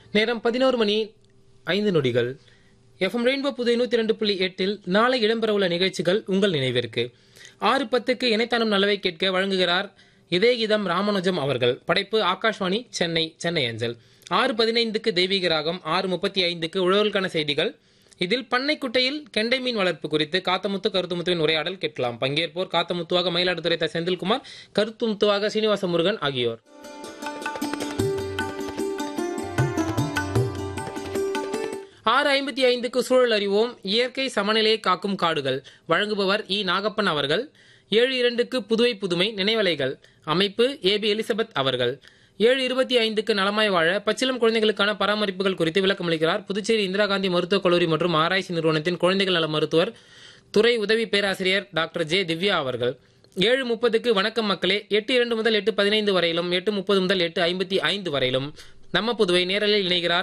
நேரம் பதினோரு மணி ஐந்து நொடிகள் எஃப்எம் ரெயின்போ புது நூத்தி ரெண்டு புள்ளி எட்டில் நாளை இடம்பெறவுள்ள நிகழ்ச்சிகள் உங்கள் நினைவிற்கு ஆறு பத்துக்கு இணைத்தானும் நல்லவை கேட்க வழங்குகிறார் இதே கீதம் ராமானுஜம் அவர்கள் படைப்பு ஆகாஷ்வாணி சென்னை சென்னை அஞ்சல் ஆறு பதினைந்துக்கு தெய்வீக ராகம் ஆறு முப்பத்தி ஐந்துக்கு உழவர்களுக்கான செய்திகள் இதில் பண்ணைக்குட்டையில் கெண்டை மீன் வளர்ப்பு குறித்து காத்தமுத்து கருத்துமுத்துவின் உரையாடல் கேட்கலாம் பங்கேற்போர் காத்தமுத்துவாக மயிலாடுதுறை த. செந்தில்குமார் கருத்துமுத்துவாக சீனிவாச முருகன் ஆகியோர் ஆறு ஐம்பத்தி ஐந்துக்கு சூழல் அறிவோம் இயற்கை சமநிலையை காக்கும் காடுகள் வழங்குபவர் இ நாகப்பன் அவர்கள் ஏழு இரண்டுக்கு புதுவை புதுமை நினைவலைகள் அமைப்பு ஏ பி எலிசபெத் அவர்கள் ஏழு இருபத்தி ஐந்துக்கு நலமாய் வாழ பச்சிலம் குழந்தைகளுக்கான பராமரிப்புகள் குறித்து விளக்கமளிக்கிறார் புதுச்சேரி இந்திரா காந்தி மருத்துவக் கல்லூரி மற்றும் ஆராய்ச்சி நிறுவனத்தின் குழந்தைகள் நல மருத்துவர் துறை உதவி பேராசிரியர் டாக்டர் ஜே திவ்யா அவர்கள் ஏழு முப்பதுக்கு வணக்கம் மக்களே எட்டு இரண்டு முதல் எட்டு பதினைந்து வரையிலும் எட்டு முப்பது முதல் எட்டு ஐம்பத்தி ஐந்து வரையிலும் நம்ம புதுவை நேரலில் இணைகிறார்